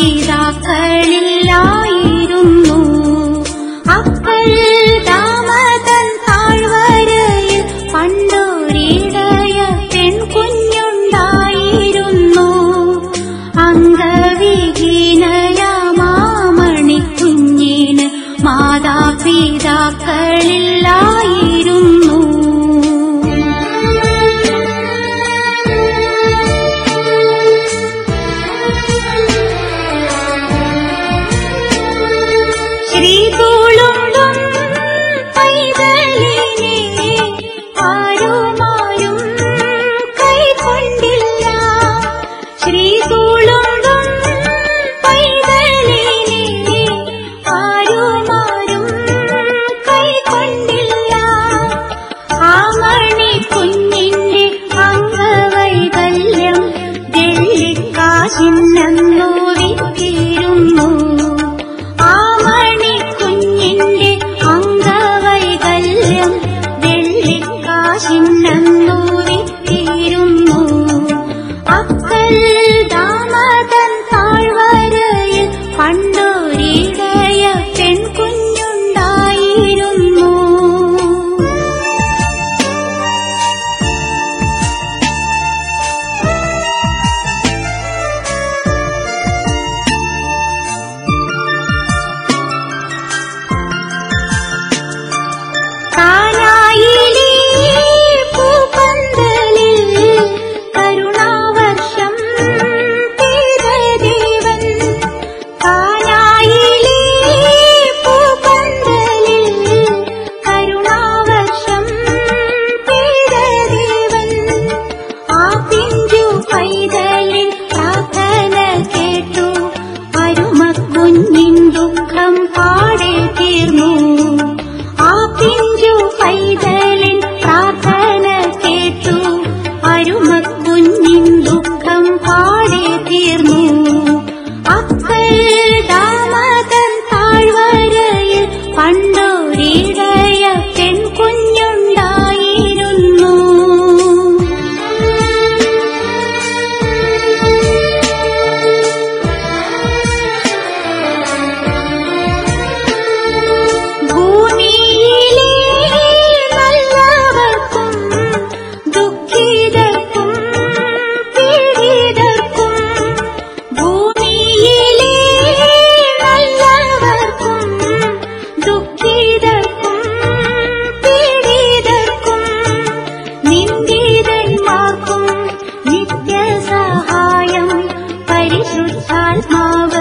മാതാപിതാക്കളില്ലായിരുന്നു അപ്പൽ ദാമതൻ താഴ്വരയിൽ പണ്ടൊരിടയ പെൺകുഞ്ഞുണ്ടായിരുന്നു അംഗവിഹീനയാമാമണി കുഞ്ഞിന് മാതാപിതാക്കളില്ലായിരുന്നു ശ്രീതൂളുണ്ടും പൈതലിനെ ആരുമാരും കൈക്കൊണ്ടില്ല ശ്രീതൂളുണ്ടും പൈതലിനെ ആരുമാരും കൈക്കൊണ്ടില്ല ആ മണി കുഞ്ഞിന്റെ അംഗവൈകല്യം വെള്ളിക്കാശിന്നു വിറ്റിരുന്നു ആ മണി കുഞ്ഞിന്റെ അംഗവൈകല്യം വെള്ളിക്കാശിന്നു വിറ്റിരുന്നു അക്കൽ ദാമതൻ താഴ്വരയിൽ പണ്ടൊരിടയ പെൺകുഞ്ഞുണ്ടായിരുന്നു കാനായിലേ പൂപ്പന്തലിൽ കരുണാവർഷം പെയ്ത ദേവൻ കാനായിലേ പൂപ്പന്തലിൽ കരുണാവർഷം പെയ്ത ദേവൻ ആ പിഞ്ചു പൈതലിൻ പ്രാർത്ഥന കേട്ടു അരുമക്കുഞ്ഞിൻ ദുഃഖം പാടെ തീർന്നു ആ പിഞ്ചു പൈതലിൻ പ്രാർത്ഥന കേട്ടു അരുമക്കുഞ്ഞിൻ ദുഃഖം പാടെ തീർന്നു അക്കൽ ദാമതൻ താഴ്വരയിൽ പണ്ടൊരിടയ പെൺകുഞ്ഞുണ്ടായിരുന്നു ഭൂമിയിലെ നല്ലവർക്കും ദുഃഖിതർക്കും പീഡിതർക്കും ഭൂമിയിലെ നല്ലവർക്കും ദുഃഖിതർക്കും പീഡിതർക്കും നിന്ദിതന്മാർക്കും നിത്യസഹായം പരിശുദ്ധാത്മാവ്